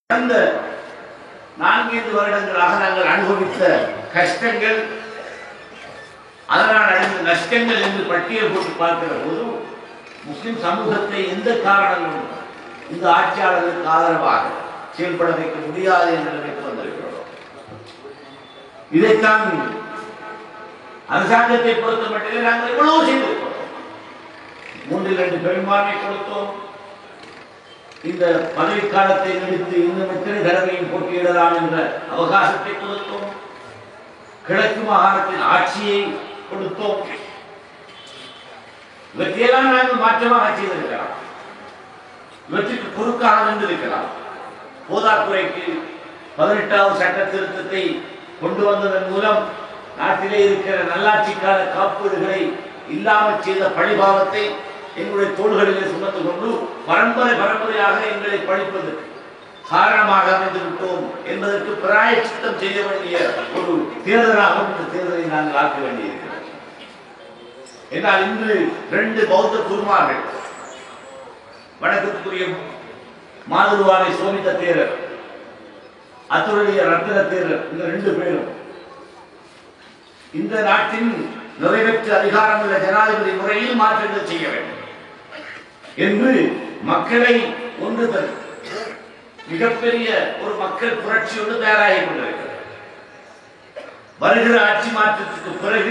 கடந்த நான்கைந்து வருடங்களாக நாங்கள் அனுபவித்த கஷ்டங்கள் அதனால் அடைந்த நஷ்டங்கள் என்று பட்டியல் போட்டு பார்க்கிற போது முஸ்லிம் சமூகத்தை எந்த காரணங்களும் இந்த ஆட்சியாளர்களுக்கு ஆதரவாக செயல்பட வைக்க முடியாது என்ற நிலைக்கு வந்திருக்கிறோம் இதைத்தான் அரசாங்கத்தை பொறுத்த மட்டிலே நாங்கள் எவ்வளவு செய்திருக்கிறோம் மூன்றில் ரெண்டு பெரும்பான்மை கொடுத்தோம் இந்த பதவி காலத்தை முடித்து இன்னும் எத்தனை தடவையும் போட்டியிடலாம் என்ற அவகாசத்தை கொடுத்தோம் கிழக்கு மாகாணத்தின் ஆட்சியை கொடுத்தோம் இவற்றையெல்லாம் நாங்கள் மாற்றமாக செய்திருக்கலாம் இவற்றுக்கு குறுக்காக நின்றிருக்கலாம் போதாக்குறைக்கு பதினெட்டாவது சட்ட திருத்தத்தை கொண்டு வந்ததன் மூலம் நாட்டிலே இருக்கிற நல்லாட்சிக்கான காப்பீடுகளை இல்லாமல் செய்த பழிபாவத்தை எங்களுடைய தோள்களிலே சுமந்து கொண்டு பரம்பரை பரம்பரையாக எங்களை பழிப்பதற்கு காரணமாக அமைந்து விட்டோம் என்பதற்கு பிராயச்சித்தம் செய்ய வேண்டிய ஒரு தேர்தலாக இந்த தேர்தலை நாங்கள் ஆக்க வேண்டியிருக்கிறோம் என்றால் இன்று ரெண்டு பௌத்த குருமார்கள் வணக்கத்துக்குரிய மாதுருவானை சோமித்த தேரர் அத்துடைய ரத்தின தேரர் இந்த ரெண்டு பேரும் இந்த நாட்டின் நிறைவேற்று அதிகாரம் உள்ள ஜனாதிபதி முறையில் மாற்றங்கள் செய்ய வேண்டும் என்று மக்களை ஒன்று தரும் மிகப்பெரிய ஒரு மக்கள் புரட்சி ஒன்று தயாராகி கொண்டிருக்கிறது வருகிற ஆட்சி மாற்றத்துக்கு பிறகு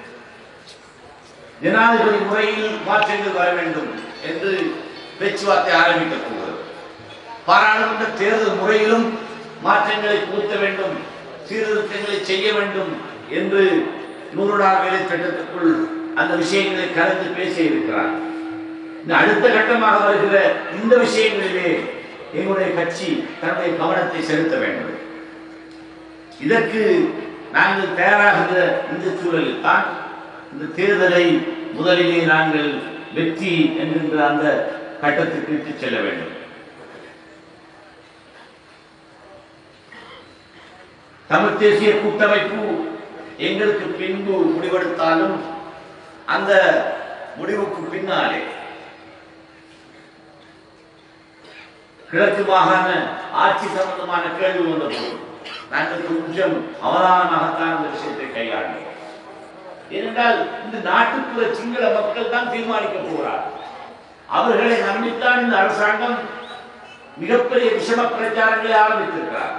ஜனாதிபதி முறையில் மாற்றங்கள் வர வேண்டும் என்று பேச்சுவார்த்தை ஆரம்பிக்கப் போகிறது பாராளுமன்ற தேர்தல் முறையிலும் மாற்றங்களை புகுத்த வேண்டும் சீர்திருத்தங்களை செய்ய வேண்டும் என்று நூறு நாள் வேலை திட்டத்துக்குள் அந்த விஷயங்களை கலந்து பேசி இருக்கிறார் இந்த அடுத்த கட்டமாக வருகிற இந்த விஷயங்களிலே எங்களுடைய கட்சி தன்னுடைய கவனத்தை செலுத்த வேண்டும் இதற்கு நாங்கள் தயாராகிற இந்த சூழலில் தான் இந்த தேர்தலை முதலிலே நாங்கள் வெற்றி என்கின்ற அந்த கட்டத்துக்கு இட்டுச் செல்ல வேண்டும் தமிழ் தேசிய கூட்டமைப்பு எங்களுக்கு பின்பு முடிவெடுத்தாலும் அந்த முடிவுக்கு பின்னாலே கிழக்கு மாகாண ஆட்சி சம்பந்தமான கேள்வி வந்தபோது நாங்கள் கொஞ்சம் அவதானமாகத்தான் இந்த விஷயத்தை கையாண்டோம் ஏனென்றால் இந்த நாட்டுப்புற சிங்கள மக்கள் தான் தீர்மானிக்க போகிறார் அவர்களை நம்பித்தான் இந்த அரசாங்கம் மிகப்பெரிய விஷம பிரச்சாரங்களை ஆரம்பித்திருக்கிறார்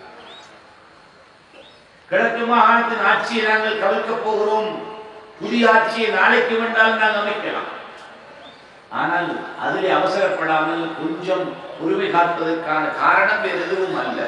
கிழக்கு மாகாணத்தின் ஆட்சியை நாங்கள் கவிழ்க்கப் போகிறோம் புதிய ஆட்சியை நாளைக்கு வேண்டாலும் நாங்கள் அமைக்கலாம் ஆனால் அதிலே அவசரப்படாமல் கொஞ்சம் உரிமை காப்பதற்கான காரணம் வேறு எதுவும் அல்ல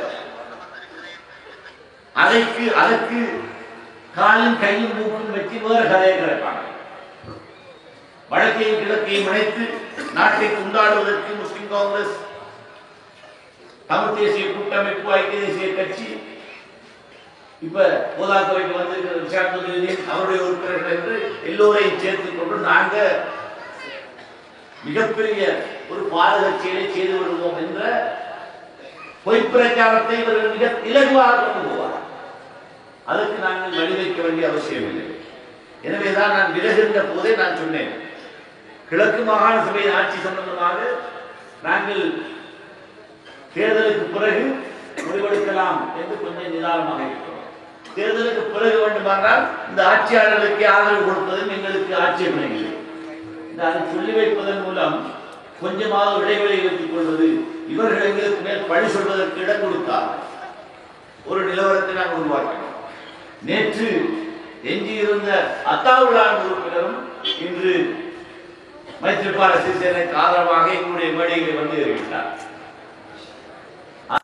அதற்கு அதற்கு காலும் கையும் மூக்கும் வச்சு வேறு கதையை கிடப்பாங்க வடக்கையும் கிழக்கையும் இணைத்து நாட்டை கொண்டாடுவதற்கு முஸ்லிம் காங்கிரஸ் தமிழ் தேசிய கூட்டமைப்பு ஐக்கிய தேசிய கட்சி இப்ப போதாத்துறைக்கு வந்திருக்கிற விஷாந்தோதரி அவருடைய உறுப்பினர்கள் என்று எல்லோரையும் சேர்த்துக் கொண்டு நாங்க மிகப்பெரிய ஒரு பாதக செயலை செய்து விடுவோம் என்ற பொய் பிரச்சாரத்தை இவர்கள் மிக இலகுவாக கொண்டு போவார் அதற்கு நாங்கள் வழிவைக்க வேண்டிய அவசியம் இல்லை எனவேதான் நான் விலகுகின்ற போதே நான் சொன்னேன் கிழக்கு மாகாண சபையின் ஆட்சி சம்பந்தமாக நாங்கள் தேர்தலுக்கு பிறகு முடிவெடுக்கலாம் என்று கொஞ்சம் நிதானமாக இருக்கிறோம் தேர்தலுக்கு பிறகு வேண்டுமானால் இந்த ஆட்சியாளர்களுக்கு ஆதரவு கொடுப்பதும் எங்களுக்கு ஆட்சேபனை இல்லை இந்த அதை சொல்லி வைப்பதன் மூலம் கொஞ்சமாவது இடைவெளி வைத்துக் கொள்வது இவர்கள் எங்களுக்கு மேல் பழி சொல்வதற்கு இடம் கொடுத்தார் ஒரு நிலவரத்தை நாங்கள் உருவாக்கினோம் நேற்று எஞ்சியிருந்த அத்தாவுலான் உறுப்பினரும் இன்று மைத்திரிபால சிறிசேனைக்கு ஆதரவாக எங்களுடைய மேடைகளை வந்து இருக்கிறார்